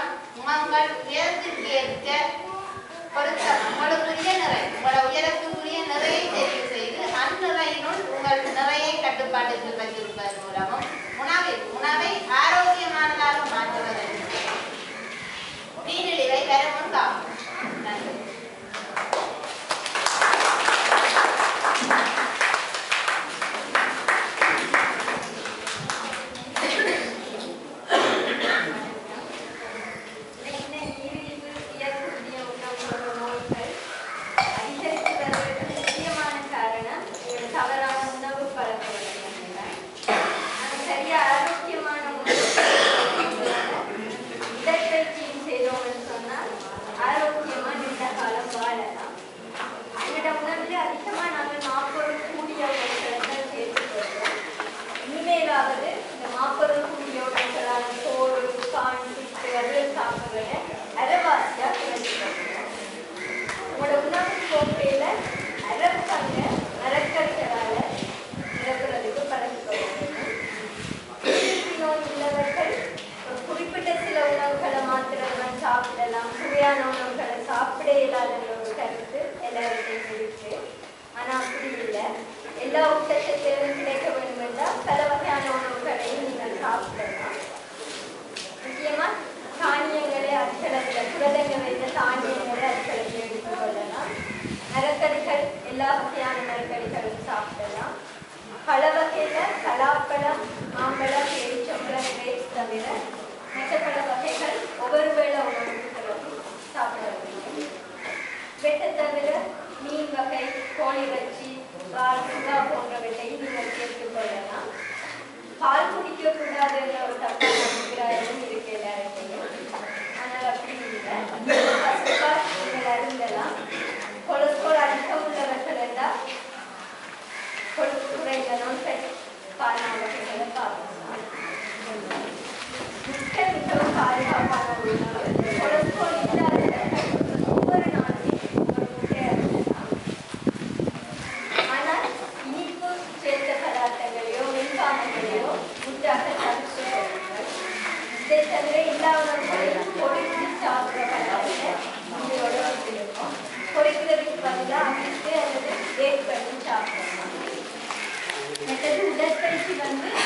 மூலம் உங்கள் உயரத்திற்கு ஏற்ற பொருத்த உங்களுக்குரிய நிறை உங்களோட உயரத்துக்குரிய நிறையை தெரிவு செய்து அந்நிறையினுள் உங்கள் நிறையை கட்டுப்பாட்டுக்கு வைத்திருப்பதன் மூலமும் உணவை உணவை ஆரோக்கியமானதாக மாற்றுவதற்கு தீநிலைவை பெறவும் காக்கும் நன்றி இந்த நீரிழிவு உயர்கூடிய உணவு நோய்கள் அதிகரித்து வருவதற்கு முக்கியமான காரணம் ஒரு தவறான உணவு பழக்கவழக்கங்கள் தான். நாம சரியா ஆரோக்கியமான உணவு உடற்பயிற்சியும் செய்தோம்னு சொன்னால் ஆரோக்கியமா நீண்ட காலம் வாழலாம் எங்களோட உணவில் அதிகமா நாங்கள் மாப்பொருள் கூடிய உணவுகளை தான் சேர்த்துக்கொள்வோம் இனிமேலாவது இந்த மாப்பொருள் கூடிய உணவுகளான சோறு பான் பிட்டு அதில் சாப்பிட்றத அரைவாசியா குறைச்சிக்கொள்வோம் உங்களோட உணவு கோப்பையில அரை பங்க மரக்கறிகளால நிரப்புறதுக்கு பழகிக்கொள்ளணும் நீரிழிவு நோய் உள்ளவர்கள் ஒரு குறிப்பிட்ட சில உணவுகளை மாத்திரம் சாப்பிடலாம் சுவையான உணவுகளை சாப்பிட இயலாத ஒரு கருத்து எல்லாருக்கும் இருக்கு ஆனா அப்படி இல்லை எல்லா ஊட்டச்சத்தும் கிடைக்க வேண்டும் என்றால் பல வகையான உணவுகளையும் நீங்கள் சாப்பிடலாம் முக்கியமா தானியங்களை அதிகளவில் புரதங்கள் வைத்த தானியங்களை அதிகளவில் எடுத்துக் கொள்ளலாம் மரக்கறிகள் எல்லா வகையான மரக்கறிகளும் சாப்பிடலாம் பல வகையில பலாப்பழம் மாம்பழம் எரிச்சம்பழம் கிரேப்ஸ் தவிர மற்ற பல வகைகள் ஒவ்வொரு வேளை உணவுகளும் சாப்பிட வேண்டும் வெட்ட தவிர மீன் வகை கோழி இறைச்சி பால் சுறா போன்றவற்றை நீங்கள் சேர்த்துக் கொள்ளலாம் பால் குடிக்க கூடாது என்ற ஒரு தப்பான அபிப்பிராயம் இருக்கு எல்லாருக்கையும் ஆனால் அப்படி இல்லை பசுப்பால் நீங்கள் அருந்தலாம் கொலஸ்ட்ரால் அதிகம் உள்ளவர்கள் என்றால் கொழுப்பு குறைந்த நோய்கள் பாலான வகைகளை பார்க்கலாம் முட்டை மிகவும் பாதுகாப்பான உணவு கொலஸ்ட்ரால் இல்லாதவர்கள் ஒவ்வொரு நாளையும் ஒரு முட்டை அருந்தலாம் ஆனால் இனிப்பு சேர்த்த பதார்த்தங்களையோ மின்காமங்களையோ முற்றாக தவிர்த்து கொள்ளுங்கள் இதை தவிர எல்லா உணவுகளையும் பொறித்து சாப்பிட பழக்கத்தை உங்களோட வச்சிருக்கோம் பொறிக்கிறதுக்கு பதிலாக அவித்து அல்லது பேக் பண்ணி சாப்பிடலாம் மற்றது உடற்பயிற்சி வந்து